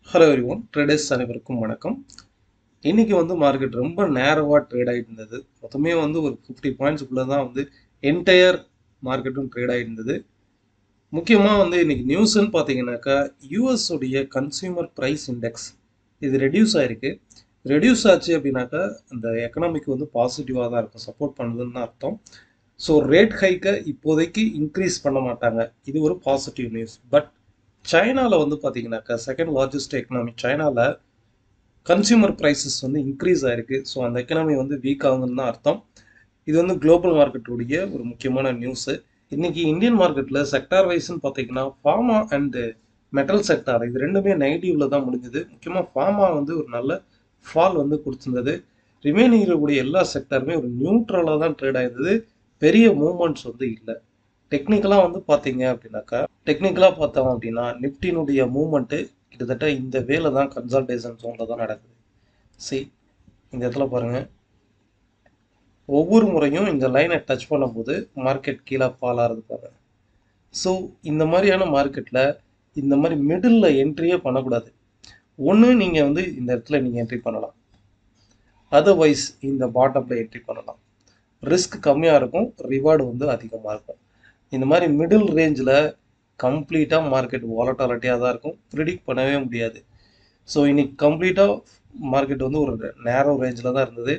hello every one traders அனைவருக்கும் வணக்கம் இன்னைக்கு வந்து மார்க்கெட் ரொம்ப நேரவாக ட்ரேட் ஆகிட்டு இருந்தது மொத்தமே வந்து ஒரு ஃபிஃப்டி பாயிண்ட்ஸ்க்குள்ளே தான் வந்து என்டையர் மார்க்கெட்டும் ட்ரேட் ஆகிட்டு இருந்தது முக்கியமாக வந்து இன்னைக்கு நியூஸ்ன்னு பார்த்தீங்கன்னாக்கா US உடைய கன்சியூமர் ப்ரைஸ் இண்டெக்ஸ் இது ரெடியூஸ் ஆயிருக்கு ரெடியூஸ் ஆச்சு அப்படின்னாக்கா இந்த எக்கனாமிக் வந்து பாசிட்டிவாக தான் இருக்கும் சப்போர்ட் பண்ணுதுன்னு தான் அர்த்தம் ஸோ ரேட் ஹைக்கை இப்போதைக்கு இன்க்ரீஸ் பண்ண மாட்டாங்க இது ஒரு பாசிட்டிவ் நியூஸ் பட் சைனாவில் வந்து பார்த்தீங்கன்னாக்கா செகண்ட் லார்ஜஸ்ட் எக்கனாமி சைனாவில் கன்சியூமர் ப்ரைஸஸ் வந்து இன்க்ரீஸ் ஆயிருக்கு ஸோ அந்த எக்கனாமி வந்து வீக் ஆகுதுன்னு தான் அர்த்தம் இது வந்து குளோபல் மார்க்கெட்டுடைய ஒரு முக்கியமான நியூஸு இன்னைக்கு இந்தியன் மார்க்கெட்டில் செக்டார் வைஸ்ன்னு பார்த்தீங்கன்னா ஃபார்மா அண்டு மெட்டல் செக்டார் இது ரெண்டுமே நெகட்டிவ்ல தான் முடிஞ்சது முக்கியமாக ஃபார்மா வந்து ஒரு நல்ல ஃபால் வந்து கொடுத்துருந்தது ரிமைனிங் இருக்கக்கூடிய எல்லா செக்டாருமே ஒரு நியூட்ரலாக தான் ட்ரேட் ஆயிருந்தது பெரிய மூமெண்ட்ஸ் வந்து இல்லை டெக்னிக்கலாக வந்து பார்த்தீங்க அப்படின்னாக்கா டெக்னிக்கலாக பார்த்தோம் அப்படின்னா நிஃப்டினுடைய மூமெண்ட்டு கிட்டத்தட்ட இந்த வேலை தான் கன்சல்டேஷன் ஜோனில் தான் நடக்குது சி இந்த இடத்துல பாருங்கள் ஒவ்வொரு முறையும் இந்த லைனை டச் பண்ணும்போது மார்க்கெட் கீழே ஃபால் ஆகிறது பாருங்க ஸோ இந்த மாதிரியான மார்க்கெட்டில் இந்த மாதிரி மிடில் என்ட்ரியே பண்ணக்கூடாது ஒன்று நீங்கள் வந்து இந்த இடத்துல நீங்கள் என்ட்ரி பண்ணலாம் அதர்வைஸ் இந்த பாட்டமில் என்ட்ரி பண்ணலாம் ரிஸ்க் கம்மியாக இருக்கும் ரிவார்டு வந்து அதிகமாக இருக்கும் இந்த மாதிரி மிடில் ரேஞ்சில் கம்ப்ளீட்டாக மார்க்கெட் வாலட்டாலிட்டியாக தான் இருக்கும் ப்ரிடிக்ட் பண்ணவே முடியாது ஸோ இன்னைக்கு கம்ப்ளீட்டாக மார்க்கெட் வந்து ஒரு நேரோ ரேஞ்சில் தான் இருந்தது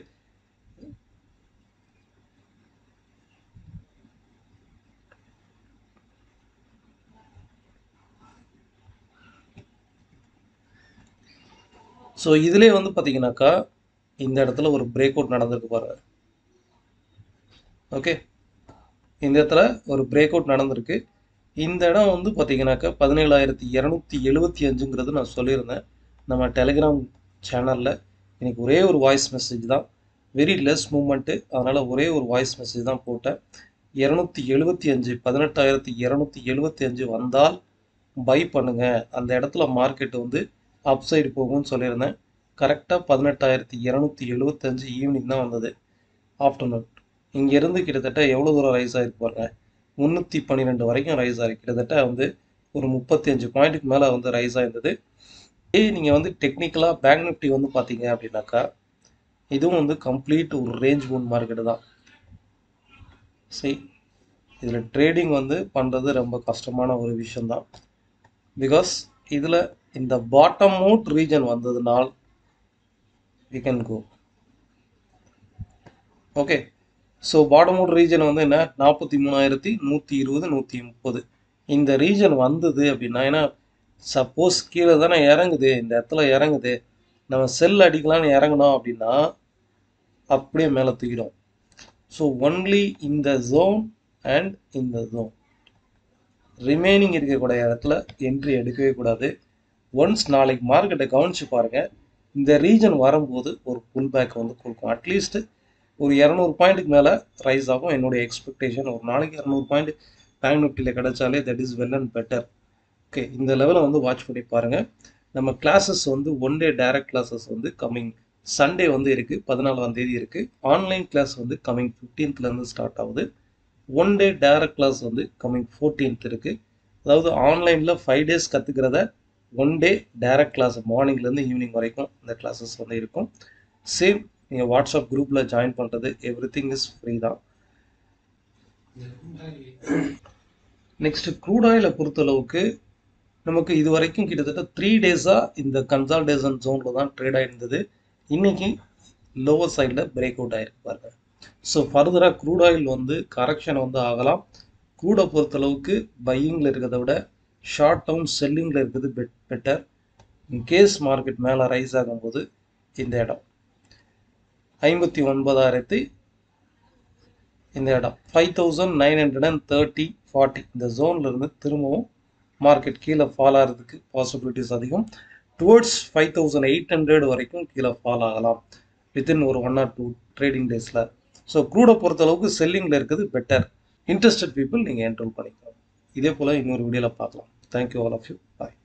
ஸோ இதிலே வந்து பார்த்தீங்கன்னாக்கா இந்த இடத்துல ஒரு பிரேக் அவுட் நடந்திருக்கு பாருங்க ஓகே இந்த இடத்துல ஒரு பிரேக் அவுட் நடந்திருக்கு இந்த இடம் வந்து பார்த்தீங்கன்னாக்கா பதினேழாயிரத்தி இரநூத்தி எழுபத்தி அஞ்சுங்கிறது நான் சொல்லியிருந்தேன் நம்ம டெலிகிராம் சேனலில் இன்னைக்கு ஒரே ஒரு வாய்ஸ் மெசேஜ் தான் வெரி லெஸ் மூமெண்ட்டு அதனால் ஒரே ஒரு வாய்ஸ் மெசேஜ் தான் போட்டேன் இரநூத்தி எழுபத்தி அஞ்சு பதினெட்டாயிரத்தி இரநூத்தி எழுபத்தி அஞ்சு வந்தால் பை பண்ணுங்க அந்த இடத்துல மார்க்கெட் வந்து அப் சைடு போகும்னு சொல்லியிருந்தேன் கரெக்டாக பதினெட்டாயிரத்தி இரநூத்தி எழுபத்தஞ்சு ஈவினிங் தான் வந்தது ஆஃப்டர்நூன் இங்கேருந்து கிட்டத்தட்ட எவ்வளோ தூரம் ரைஸ் ஆகிருக்கு பாருங்க முந்நூற்றி பன்னிரெண்டு வரைக்கும் ரைஸ் ஆகிருக்கு கிட்டத்தட்ட வந்து ஒரு முப்பத்தி அஞ்சு பாயிண்ட்டுக்கு மேலே வந்து ரைஸ் ஆயிருந்தது இதே நீங்கள் வந்து டெக்னிக்கலாக பேங்க் நிஃப்டி வந்து பார்த்தீங்க அப்படின்னாக்கா இதுவும் வந்து கம்ப்ளீட் ஒரு ரேஞ்ச் மூன் மார்க்கெட்டு தான் சரி இதில் ட்ரேடிங் வந்து பண்ணுறது ரொம்ப கஷ்டமான ஒரு விஷயந்தான் பிகாஸ் இதில் இந்த பாட்டம் அவுட் ரீஜன் வந்ததுனால் we can go okay so bottom out region வந்து என்ன நாற்பத்தி மூணாயிரத்தி நூற்றி இருபது நூற்றி முப்பது இந்த ரீஜன் வந்தது அப்படின்னா ஏன்னா சப்போஸ் கீழே தானே இறங்குது இந்த இடத்துல இறங்குது நம்ம செல் அடிக்கலாம்னு இறங்கினோம் அப்படின்னா அப்படியே மேலே தூக்கிடும் ஸோ ஒன்லி இந்த ஜோன் அண்ட் இந்த ஜோன் ரிமைனிங் இருக்கக்கூடிய இடத்துல என்ட்ரி எடுக்கவே கூடாது ஒன்ஸ் நாளைக்கு மார்க்கெட்டை கவனிச்சு பாருங்க இந்த ரீஜன் வரும்போது ஒரு புல் பேக் வந்து கொடுக்கும் அட்லீஸ்ட் ஒரு இரநூறு பாயிண்ட்டுக்கு மேலே ரைஸ் ஆகும் என்னுடைய எக்ஸ்பெக்டேஷன் ஒரு நாளைக்கு இரநூறு பாயிண்ட் பேங்க் நிஃப்டியில் கிடைச்சாலே that is well and better okay இந்த லெவலை வந்து வாட்ச் பண்ணி பாருங்கள் நம்ம கிளாஸஸ் வந்து ஒன் டே டைரக்ட் கிளாஸஸ் வந்து கம்மிங் சண்டே வந்து இருக்குது பதினாலாம் தேதி இருக்குது ஆன்லைன் கிளாஸ் வந்து கம்மிங் ஃபிஃப்டீன்த்லேருந்து ஸ்டார்ட் ஆகுது ஒன் டே டைரக்ட் கிளாஸ் வந்து கம்மிங் ஃபோர்டீன்த் இருக்குது அதாவது ஆன்லைனில் ஃபைவ் டேஸ் கற்றுக்கிறத ஒன் டே டைரக்ட் கிளாஸ் மார்னிங்லேருந்து ஈவினிங் வரைக்கும் இந்த கிளாஸஸ் வந்து இருக்கும் சேம் நீங்கள் வாட்ஸ்அப் குரூப்பில் ஜாயின் பண்ணுறது எவ்ரி திங் இஸ் ஃப்ரீ தான் நெக்ஸ்ட் க்ரூட் ஆயிலை பொறுத்தளவுக்கு நமக்கு இது வரைக்கும் கிட்டத்தட்ட த்ரீ டேஸாக இந்த கன்சால்டேஷன் ஜோனில் தான் ட்ரேட் ஆயிருந்தது இன்னைக்கு லோவர் சைடில் பிரேக் அவுட் ஆயிருக்கு பாருங்க ஸோ ஃபர்தராக க்ரூட் ஆயில் வந்து கரெக்ஷன் வந்து ஆகலாம் க்ரூடை பொறுத்தளவுக்கு பையிங்கில் இருக்கிறத விட ஷார்ட் டேர்ம் செல்லிங்கில் இருக்கிறது பெட் பெட்டர் இன்கேஸ் மார்க்கெட் மேலே ரைஸ் ஆகும்போது இந்த இடம் ஐம்பத்தி ஒன்பதாயிரத்தி இந்த இடம் five thousand nine hundred and thirty forty இந்த ஜோனில் இருந்து திரும்பவும் மார்க்கெட் கீழே ஃபால் ஆகிறதுக்கு பாசிபிலிட்டிஸ் அதிகம் towards five thousand eight hundred வரைக்கும் கீழே ஃபால் ஆகலாம் வித்தின் ஒரு ஒன் ஆர் டூ ட்ரேடிங் டேஸில் ஸோ க்ரூடை பொறுத்தளவுக்கு செல்லிங்கில் இருக்குது பெட்டர் இன்ட்ரெஸ்டட் பீப்புள் நீங்கள் என்ரோல் பண்ணிக்கலாம் இதே போல் இன்னொரு வீடியோவில் பார்க்கலாம் thank you all of you bye